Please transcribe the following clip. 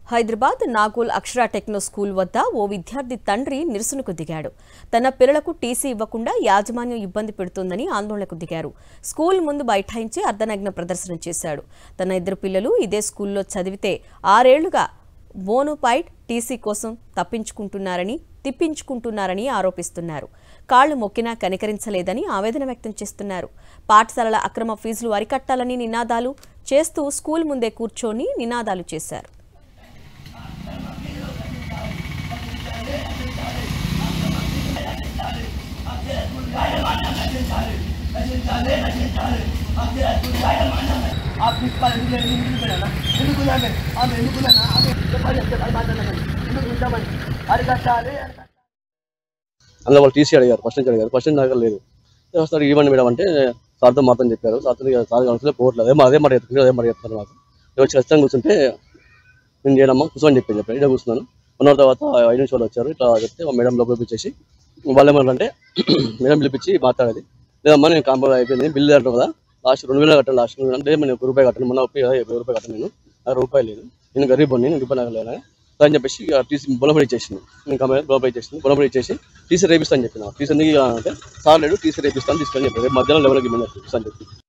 Hyderabad Nagole Akshara techno school వద్ద ఓ విద్యార్థి తండ్రి నిరసనకు దిగాడు తన పిల్లలకు టీసీ ఇవ్వకుండా యాజమాన్యం ఇబ్బంది పెడుతోందని ఆందోళనకు దిగారు స్కూల్ ముందు బైఠాయించి అర్ధనగ్న ప్రదర్శన చేశాడు తన ఇద్దరు పిల్లలు ఇదే స్కూల్లో చదివితే ఆరేళ్లుగా బోనోపైడ్ టీసీ కోసం తప్పించుకుంటున్నారని తిప్పించుకుంటున్నారని ఆరోపిస్తున్నారు కాళ్లు మొక్కినా కనికరించలేదని ఆవేదన వ్యక్తం చేస్తున్నారు పాఠశాలల అక్రమ ఫీజులు అరికట్టాలని నినాదాలు చేస్తూ స్కూల్ ముందే కూర్చొని నినాదాలు చేశారు ఆ ప్రిన్సిపాల్ ఎందుకు లేదు ఎందుకు పోయినా ఎందుకు ఆమె ఆమె ఎందుకు ఆమె చెప్పాలి చెప్పాలి మాట్లాడమని ఎందుకు ఉంటామని అరికట్టాలి అరికట్టాలి అందులో వాళ్ళు టీసీ అడిగారు ఫస్ట్ నుంచి అడిగారు ఫస్ట్ నుంచి దగ్గర లేదు సార్ ఇవ్వండి మేడం అంటే సార్తో మాత్రం చెప్పారు సార్తో ఇక సార్ కనుక పోవట్లేదు అదే మా- అదే మాట చెప్తున్నారు అదే మాట చెప్తున్నారు మాకు ఇక వచ్చి ఖచ్చితంగా కూర్చుంటే నేను చేయడమ్మా కూర్చొని చెప్పి చెప్పాను ఇక్కడ కూర్చున్నాను వన్ అవర్ తర్వాత ఐదు నిమిషాలు వచ్చారు ఇట్లా చెప్తే మా మేడం లోపల పిలిపించేసి వాళ్ళు ఏమంటారంటే మేడం పిలిపించి మాట్లాడేది లేదమ్మా నేను కాంపౌండ్ అయిపోయింది బిల్లు అంటారు కదా లాస్ట్ రెండు వేలు కట్టాను లాస్ట్ రెండు వేలు అంటే నేను ఒక రూపాయి కట్టాను మొన్న ఒక యాభై రూపాయి కట్టాను నేను ఆ రూపాయి లేదు నేను గరీబ్ నేను రూపాయి నాకు లేదు అని చెప్పేసి ఇక టీసీ బొలబడి ఇచ్చేసింది నేను కంపెనీ బొలబడి ఇచ్చేసింది బొలబడి ఇచ్చేసి టీసీ రేపిస్తాను చెప్పిన టీసీ ఎందుకు ఇక అంటే సార్ లేడు టీసీ రేపిస్తాను తీసుకొని చెప్పారు రేపు మధ్యాహ్నం లెవెల్కి ఇవ్వండి చూపిస్తాను చెప్పి